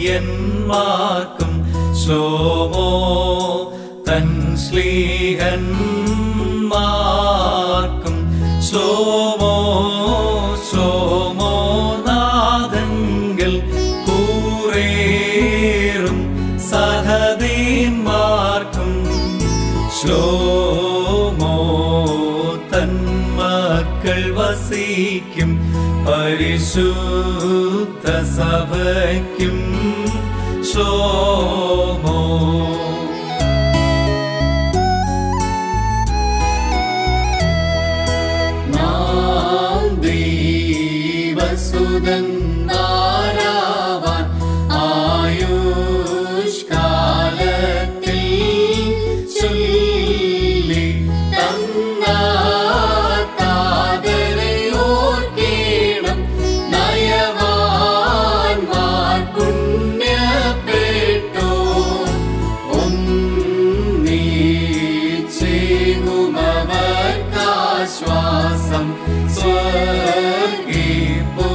നീതിയന്മാർക്കും ശ്ലോമോ തൻ ശ്ലീഹന്മാർക്കും ശ്ലോമോ ശ്ലോമോ നാദങ്ങൾ കൂറേറും സഹദീന്മാർക്കും ശ്ലോമോ തന്മക്കൾ വസിക്കും പരിശുദ്ധ സഭയ്ക്കും ശ്ലോമോ നാം ദൈവസുതൻ നാരാവാൻ ആയുഷ്കാലത്തിൽ ചൊല്ലി തന്ന താതരെ ഓർക്കേണം നയവാൻമാർ പുണ്യപ്പെട്ടോ ഒന്നീച്ചേകുമവർക്കാശ്വാസം സ്വർഗീ